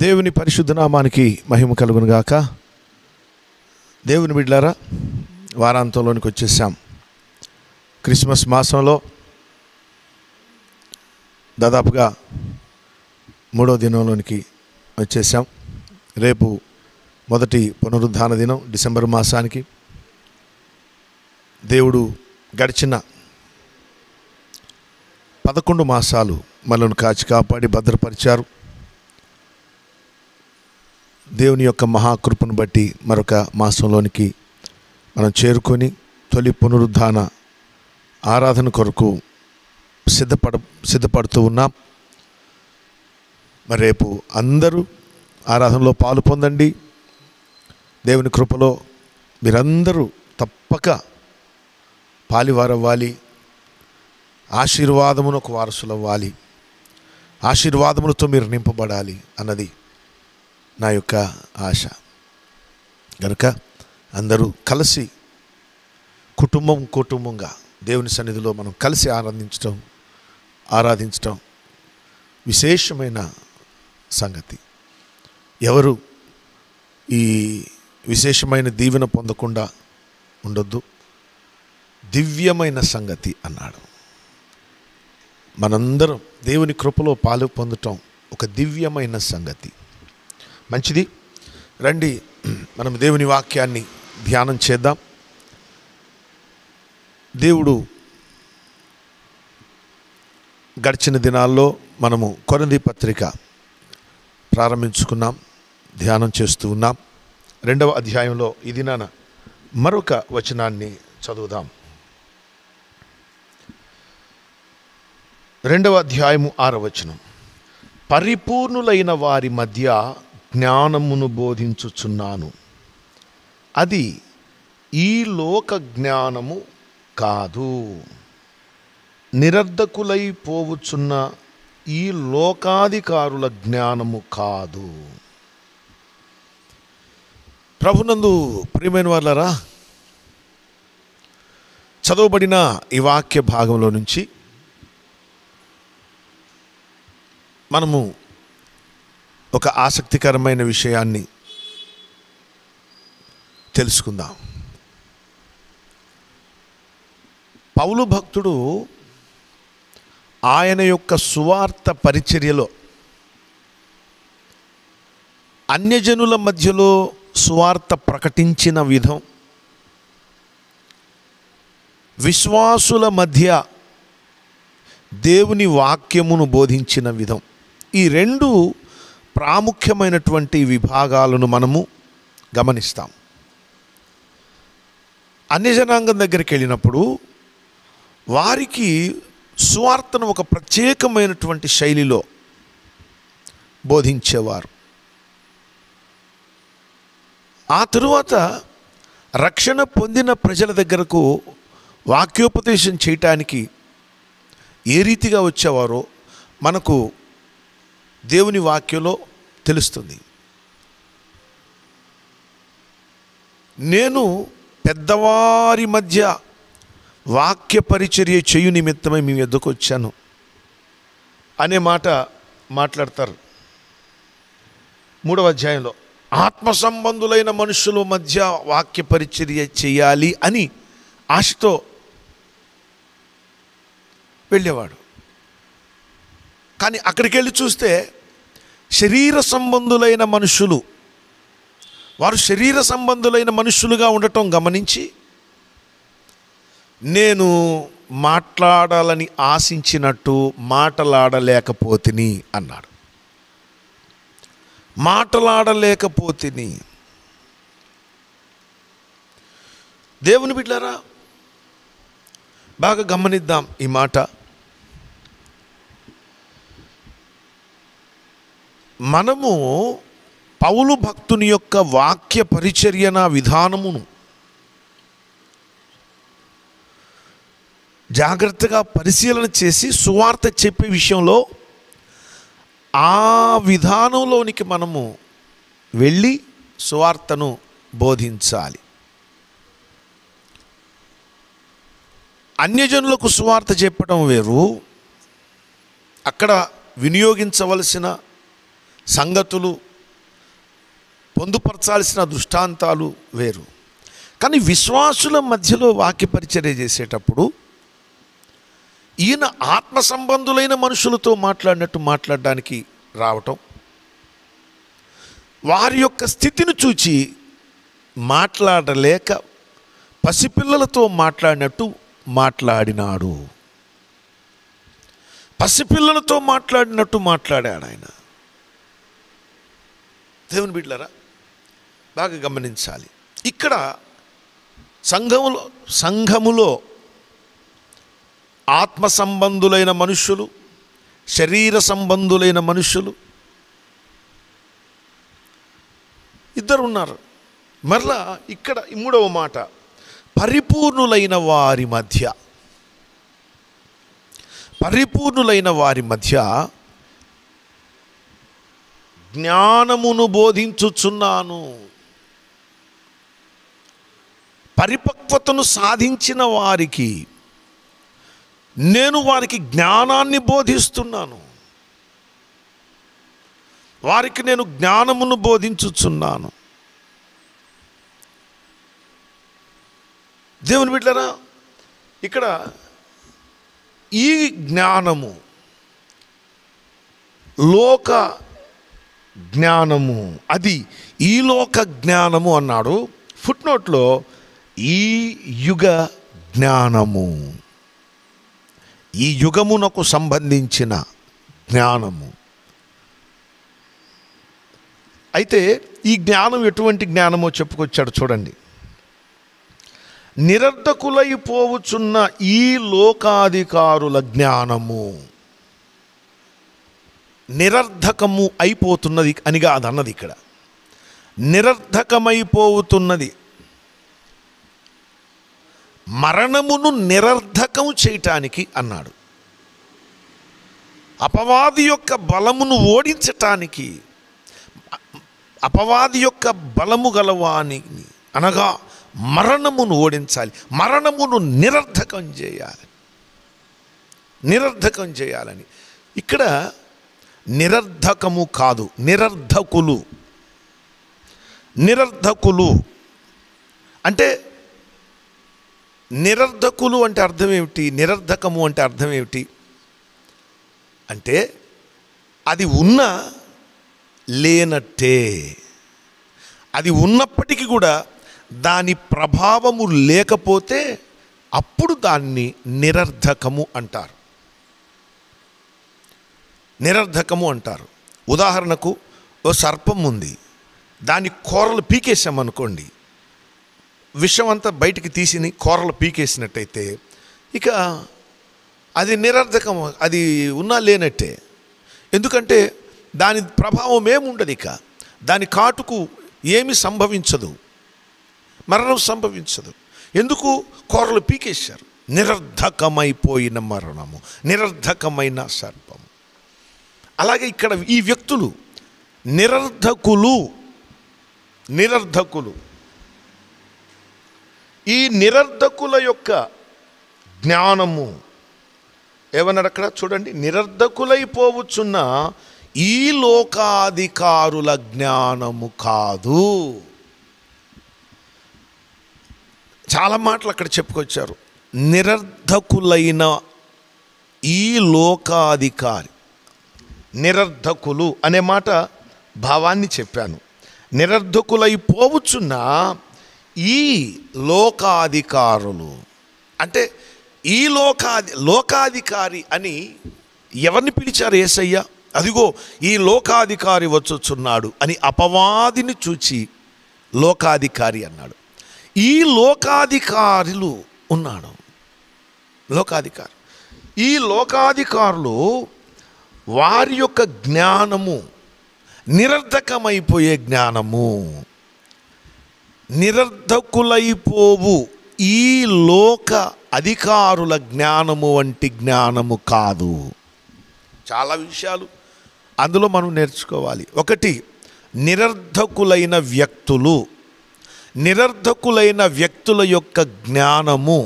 దేవుని పరిశుద్ధ నామానికి మహిమ కలుగును గాక దేవుని బిడ్లారా వారాంతంలోనికి వచ్చేసాం క్రిస్మస్ మాసంలో దాదాపుగా మూడో దినంలోనికి వచ్చేసాం రేపు మొదటి పునరుద్ధాన దినం డిసెంబర్ మాసానికి దేవుడు గడిచిన పదకొండు మాసాలు మనల్ని కాచి కాపాడి భద్రపరిచారు దేవుని యొక్క మహాకృపను బట్టి మరొక మాసంలోనికి మనం చేరుకొని తొలి పునరుద్ధాన ఆరాధన కొరకు సిద్ధపడ సిద్ధపడుతూ ఉన్నాం మరి రేపు అందరూ ఆరాధనలో పాలు పొందండి దేవుని కృపలో మీరందరూ తప్పక పాలివారవ్వాలి ఆశీర్వాదమునకు వారసులవ్వాలి ఆశీర్వాదములతో మీరు నింపబడాలి అన్నది నా యొక్క ఆశ కనుక అందరూ కలిసి కుటుంబం కుటుంబంగా దేవుని సన్నిధిలో మనం కలిసి ఆరాధించటం ఆరాధించటం విశేషమైన సంగతి ఎవరు ఈ విశేషమైన దీవెన పొందకుండా ఉండొద్దు దివ్యమైన సంగతి అన్నాడు మనందరం దేవుని కృపలో పాలు పొందటం ఒక దివ్యమైన సంగతి మంచిది రండి మనం దేవుని వాక్యాన్ని ధ్యానం చేద్దాం దేవుడు గడిచిన దినాల్లో మనము కొరంది పత్రిక ప్రారంభించుకున్నాం ధ్యానం చేస్తూ ఉన్నాం రెండవ అధ్యాయంలో ఈ దినాన మరొక వచనాన్ని చదువుదాం రెండవ అధ్యాయము ఆరవ వచనం పరిపూర్ణులైన వారి మధ్య జ్ఞానమును బోధించుచున్నాను అది ఈ లోక జ్ఞానము కాదు నిరర్ధకులై పోవుచున్న ఈ లోకాధికారుల జ్ఞానము కాదు ప్రభునందు ప్రియమైన వాళ్ళరా చదవబడిన ఈ వాక్య భాగంలో నుంచి మనము ఒక ఆసక్తికరమైన విషయాన్ని తెలుసుకుందాం పౌలు భక్తుడు ఆయన యొక్క సువార్త పరిచర్యలో అన్యజనుల మధ్యలో సువార్త ప్రకటించిన విధం విశ్వాసుల మధ్య దేవుని వాక్యమును బోధించిన విధం ఈ రెండు ప్రాముఖ్యమైనటువంటి విభాగాలను మనము గమనిస్తాం అన్యజనాంగం దగ్గరికి వెళ్ళినప్పుడు వారికి సువార్తను ఒక ప్రత్యేకమైనటువంటి శైలిలో బోధించేవారు ఆ తరువాత రక్షణ పొందిన ప్రజల దగ్గరకు వాక్యోపదేశం చేయటానికి ఏ రీతిగా వచ్చేవారో మనకు దేవుని వాక్యంలో తెలుస్తుంది నేను పెద్దవారి మధ్య వాక్య పరిచర్య చేయు నిమిత్తమై మీ ఎద్దకు వచ్చాను అనే మాట మాట్లాడతారు మూడవ అధ్యాయంలో ఆత్మ సంబంధులైన మనుషుల మధ్య వాక్య పరిచర్య చేయాలి అని ఆశతో వెళ్ళేవాడు కానీ అక్కడికి వెళ్ళి చూస్తే శరీర సంబంధులైన మనుషులు వారు శరీర సంబంధులైన మనుషులుగా ఉండటం గమనించి నేను మాట్లాడాలని ఆశించినట్టు మాటలాడలేకపోతిని అన్నాడు మాటలాడలేకపోతిని దేవుని బిడ్డారా బాగా గమనిద్దాం ఈ మాట మనము పౌలు భక్తుని యొక్క వాక్య పరిచర్యన విధానమును జాగ్రత్తగా పరిశీలన చేసి సువార్త చెప్పే విషయంలో ఆ విధానంలోనికి మనము వెళ్ళి సువార్తను బోధించాలి అన్యజనులకు సువార్త చెప్పడం వేరు అక్కడ వినియోగించవలసిన సంగతులు పొందుపరచాల్సిన దృష్టాంతాలు వేరు కానీ విశ్వాసుల మధ్యలో వాక్య పరిచర్య చేసేటప్పుడు ఈయన ఆత్మ సంబంధులైన మనుషులతో మాట్లాడినట్టు మాట్లాడడానికి రావటం వారి యొక్క స్థితిని చూచి మాట్లాడలేక పసిపిల్లలతో మాట్లాడినట్టు మాట్లాడినాడు పసిపిల్లలతో మాట్లాడినట్టు మాట్లాడాడు ఆయన దేవుని బిడ్డలరా బాగా గమనించాలి ఇక్కడ సంఘములో సంఘములో ఆత్మ సంబంధులైన మనుషులు శరీర సంబంధులైన మనుషులు ఇద్దరు ఉన్నారు మరలా ఇక్కడ ఈ మూడవ మాట పరిపూర్ణులైన వారి మధ్య పరిపూర్ణులైన వారి మధ్య జ్ఞానమును బోధించుచున్నాను పరిపక్వతను సాధించిన వారికి నేను వారికి జ్ఞానాన్ని బోధిస్తున్నాను వారికి నేను జ్ఞానమును బోధించుచున్నాను దేవుని బిడ్డరా ఇక్కడ ఈ జ్ఞానము లోక జ్ఞానము అది ఈ లోక జ్ఞానము అన్నాడు ఫుట్నోట్లో ఈ యుగ జ్ఞానము ఈ యుగమునకు సంబంధించిన జ్ఞానము అయితే ఈ జ్ఞానం ఎటువంటి జ్ఞానమో చెప్పుకొచ్చాడు చూడండి నిరర్ధకులైపోవచున్న ఈ లోకాధికారుల జ్ఞానము నిరర్ధకము అయిపోతున్నది అనిగా అది అన్నది ఇక్కడ నిరర్ధకమైపోతున్నది మరణమును నిరర్ధకం చేయటానికి అన్నాడు అపవాది యొక్క బలమును ఓడించటానికి అపవాది యొక్క బలము గలవాని అనగా మరణమును ఓడించాలి మరణమును నిరర్ధకం చేయాలి నిరర్ధకం చేయాలని ఇక్కడ నిరర్ధకము కాదు నిరర్ధకులు నిరర్ధకులు అంటే నిరర్ధకులు అంటే అర్థం ఏమిటి నిరర్ధకము అంటే అర్థం ఏమిటి అంటే అది ఉన్న లేనట్టే అది ఉన్నప్పటికీ కూడా దాని ప్రభావము లేకపోతే అప్పుడు దాన్ని నిరర్ధకము అంటారు నిరర్ధకము అంటారు ఉదాహరణకు ఓ సర్పం ఉంది దాని కూరలు పీకేసామనుకోండి విషం అంతా బయటికి తీసి కూరలు పీకేసినట్టయితే ఇక అది నిరర్ధకం అది ఉన్నా లేనట్టే ఎందుకంటే దాని ప్రభావం ఏముండదు ఇక దాని కాటుకు ఏమి సంభవించదు మరణం సంభవించదు ఎందుకు కూరలు పీకేశారు నిరర్ధకమైపోయిన మరణము నిరర్ధకమైన సర్పం అలాగే ఇక్కడ ఈ వ్యక్తులు నిరర్ధకులు నిరర్ధకులు ఈ నిరర్ధకుల యొక్క జ్ఞానము ఏమన్నాడు అక్కడ చూడండి నిరర్ధకులైపోవచ్చున్న ఈ లోకాధికారుల జ్ఞానము కాదు చాలా మాటలు అక్కడ చెప్పుకొచ్చారు నిరర్ధకులైన ఈ లోకాధికారి నిరర్ధకులు అనే మాట భావాన్ని చెప్పాను నిరర్ధకులైపోవచ్చున్న ఈ లోకాధికారులు అంటే ఈ లోకాది లోకాధికారి అని ఎవరిని పిలిచారు ఏసయ్య అదిగో ఈ లోకాధికారి వచ్చుచున్నాడు అని అపవాదిని చూచి లోకాధికారి అన్నాడు ఈ లోకాధికారులు ఉన్నాడు లోకాధికారి ఈ లోకాధికారులు వారి యొక్క జ్ఞానము నిరర్ధకమైపోయే జ్ఞానము నిరర్ధకులైపోవు ఈ లోక అధికారుల జ్ఞానము వంటి జ్ఞానము కాదు చాలా విషయాలు అందులో మనం నేర్చుకోవాలి ఒకటి నిరర్ధకులైన వ్యక్తులు నిరర్ధకులైన వ్యక్తుల యొక్క జ్ఞానము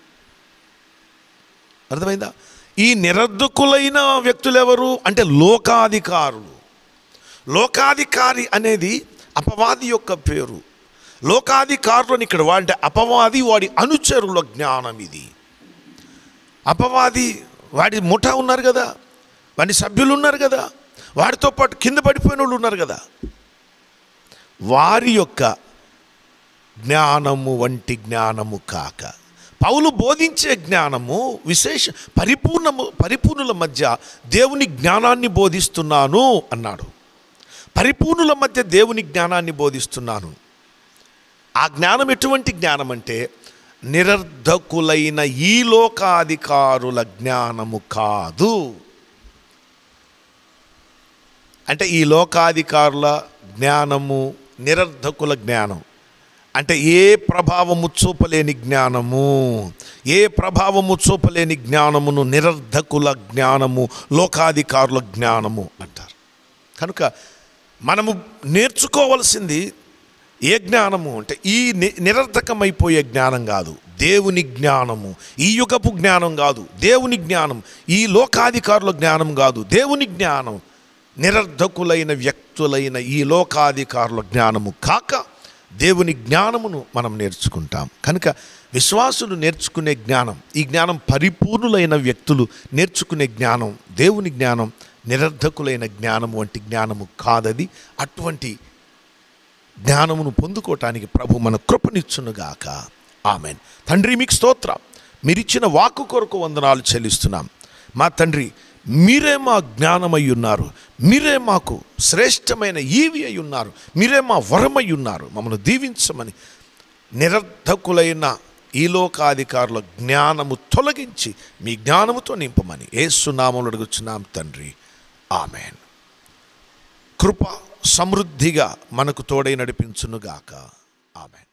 అర్థమైందా ఈ నిరర్ధకులైన వ్యక్తులు ఎవరు అంటే లోకాధికారులు లోకాధికారి అనేది అపవాది యొక్క పేరు లోకాధికారులను ఇక్కడ వాడి అపవాది వాడి అనుచరుల జ్ఞానం ఇది అపవాది వాడి ముఠ ఉన్నారు కదా వాడి సభ్యులు ఉన్నారు కదా వాడితో పాటు కింద పడిపోయిన వాళ్ళు ఉన్నారు కదా వారి యొక్క జ్ఞానము వంటి జ్ఞానము కాక పౌలు బోధించే జ్ఞానము విశేష పరిపూర్ణము పరిపూర్ణుల మధ్య దేవుని జ్ఞానాన్ని బోధిస్తున్నాను అన్నాడు పరిపూర్ణుల మధ్య దేవుని జ్ఞానాన్ని బోధిస్తున్నాను ఆ జ్ఞానం ఎటువంటి జ్ఞానం అంటే నిరర్ధకులైన ఈ లోకాధికారుల జ్ఞానము కాదు అంటే ఈ లోకాధికారుల జ్ఞానము నిరర్ధకుల జ్ఞానం అంటే ఏ ప్రభావము చూపలేని జ్ఞానము ఏ ప్రభావము చూపలేని జ్ఞానమును నిరర్ధకుల జ్ఞానము లోకాధికారుల జ్ఞానము అంటారు కనుక మనము నేర్చుకోవలసింది ఏ జ్ఞానము అంటే ఈ ని- నిరర్ధకమైపోయే జ్ఞానం కాదు దేవుని జ్ఞానము ఈ యుగపు జ్ఞానం కాదు దేవుని జ్ఞానం ఈ లోకాధికారుల జ్ఞానం కాదు దేవుని జ్ఞానం నిరర్ధకులైన వ్యక్తులైన ఈ లోకాధికారుల జ్ఞానము కాక దేవుని జ్ఞానమును మనం నేర్చుకుంటాం కనుక విశ్వాసులు నేర్చుకునే జ్ఞానం ఈ జ్ఞానం పరిపూర్ణులైన వ్యక్తులు నేర్చుకునే జ్ఞానం దేవుని జ్ఞానం నిరర్ధకులైన జ్ఞానం వంటి జ్ఞానము కాదది అటువంటి జ్ఞానమును పొందుకోవటానికి ప్రభు మన కృపనిచ్చునుగాక ఆమెన్ తండ్రి మీకు స్తోత్రం మీరిచ్చిన వాక్కు కొరకు వందనాలు చెల్లిస్తున్నాం మా తండ్రి మీరే మా జ్ఞానమై ఉన్నారు మీరే మాకు శ్రేష్టమైన ఈవి అయి ఉన్నారు మీరే మా వరమై ఉన్నారు మమ్మల్ని దీవించమని నిరర్ధకులైన ఈ లోకాధికారుల జ్ఞానము తొలగించి మీ జ్ఞానముతో నింపమని ఏసునామములు అడుగుచున్నాం తండ్రి ఆమెన్ కృప సమృద్ధిగా మనకు తోడై నడిపించునుగాక ఆమెన్